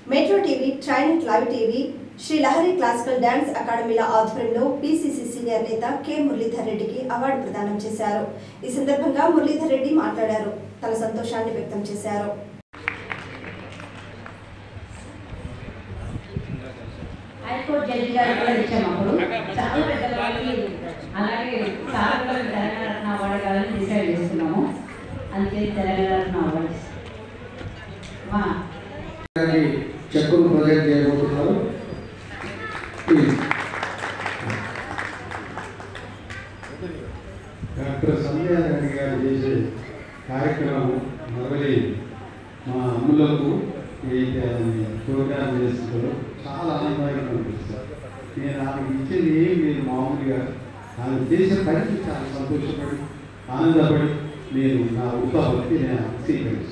Metro TV ట్రైనెట్ live TV Shri Lahari classical dance అకాడమీల ఆధ్వర్యంలో పిసిసి సీనియర్ నేత కె మురళీధర్ రెడ్డికి అవార్డు ప్రదానం చేశారు ఈ సందర్భంగా మురళీధర్ రెడ్డి మాట్లాడారు తన సంతోషాన్ని వ్యక్తం చేశారు హైకోర్టు జడ్జి గారు కూడా ఇచ్చాము అప్పుడు చాలా పెద్ద వాళ్ళకి అలాగే చాలా మంది తెలంగాణ రత్న అవార్డు కావాలని డిసైడ్ చేసుకున్నాము అందుకే తెలంగాణ రత్న అవార్డు మా గారికి చెక్కును ప్రొజెక్ట్ చేయబోతున్నారు ప్లీజ్. డాక్టర్ సంధ్యా రెడ్డి గారు చేసే కార్యక్రమం మొదలై మా అమ్ములకు ఈ ప్రోగ్రామ్ చేస్తున్నారు చాలా ఆనందంగా అనిపిస్తుంది నేను ఆమెకి ఇచ్చేది ఏం లేదు మామూలుగా ఆమె చేసే పనికి చాలా సంతోషపడి ఆనందపడి నేను నా ఉత్సాహத்தை నేను స్వీకరిస్తాను